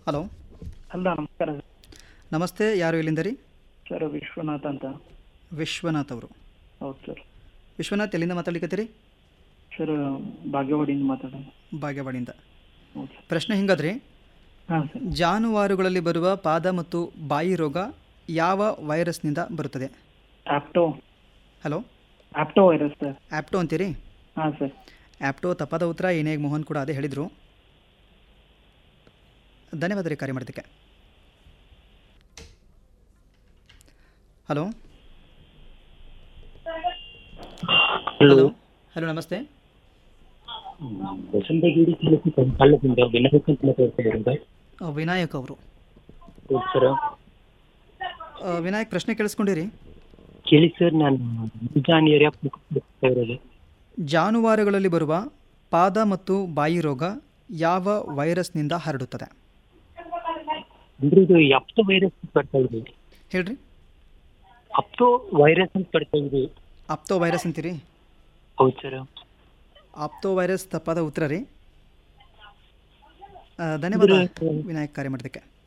hello ಅಲ್ಲ ನಮಸ್ಕಾರ ನಮಸ್ತೆ ಯಾರು ಇಲ್ಲಿಂದ ರೀ ಸರ್ ವಿಶ್ವನಾಥ್ ಅಂತ ವಿಶ್ವನಾಥ್ ಅವರು ಹೌದು ಸರ್ ವಿಶ್ವನಾಥ್ ಎಲ್ಲಿಂದ ಮಾತಾಡ್ಲಿಕತ್ತೀರಿ ಸರ್ ಬಾಗೇವಾಡಿಯಿಂದ ಮಾತಾಡೋಣ ಬಾಗೇವಾಡಿಯಿಂದ ಹೌದು ಸರ್ ಪ್ರಶ್ನೆ ಹಿಂಗದ್ರಿ ಹಾಂ ಸರ್ ಜಾನುವಾರುಗಳಲ್ಲಿ ಬರುವ ಪಾದ ಮತ್ತು ಬಾಯಿ ರೋಗ ಯಾವ ವೈರಸ್ನಿಂದ ಬರುತ್ತದೆ ಆಪ್ಟೋ ಹಲೋ ಆಪ್ಟೋ ವೈರಸ್ ಸರ್ ಆ್ಯಪ್ಟೋ ಅಂತೀರಿ ಹಾಂ ಸರ್ ಆ್ಯಪ್ಟೋ ತಪ್ಪಾದ ಉತ್ತರ ಏನೇ ಮೋಹನ್ ಕೂಡ ಅದೇ ಹೇಳಿದರು ಧನ್ಯವಾದ ರೀ ಕಾರ್ಯ ಮಾಡೋದಕ್ಕೆ ಹಲೋ ಹಲೋ ಹಲೋ ನಮಸ್ತೆ ವಸಂತಗಿರಿ ತಾಲೂಕು ಕಂಪಾಲದಿಂದ ವಿನಾಯಕ್ ಅಂತ ಮಾತಾಡ್ತಾ ಇರೋದು ಆ, ವಿನಾಯಕ್ ಅವರು ಹೌದು ಸರ್ ಆ, ವಿನಾಯಕ್ ಪ್ರಶ್ನೆ ಕೇಳಿಸ್ಕೊಂಡಿರಿ ಕೇಳಿ ಸರ್ ನಾನು ನಿಜಾನ್ ಏರಿಯಾ ಬರ್ತಾ ಇರೋದು ಜಾನುವಾರುಗಳಲ್ಲಿ ಬರುವ ಪಾದ ಮತ್ತು ಬಾಯಿ ರೋಗ ಯಾವ ವೈರಸ್ನಿಂದ ಹರಡುತ್ತದೆ ಅಂದ್ರೆ ಇದು ಅಪ್ಟೋ ವೈರಸ್ ಬರ್ತಾ ಇದೆ ಹೇಳ್ರಿ ಅಪ್ಟೋ ವೈರಸ್ ಅಂತ ಬರ್ತಾ ಇದೆ ಆಪ್ತೋ ವೈರಸ್ ಅಂತೀರಿ ಹೌದು ಸರ್ ಆಪ್ತೋ ವೈರಸ್ ತಪ್ಪಾದ ಉತ್ತರ ರೀ ಆ, ಧನ್ಯವಾದ ವಿನಾಯಕ್ ಕಾರ್ಯ ಮಾಡೋದಕ್ಕೆ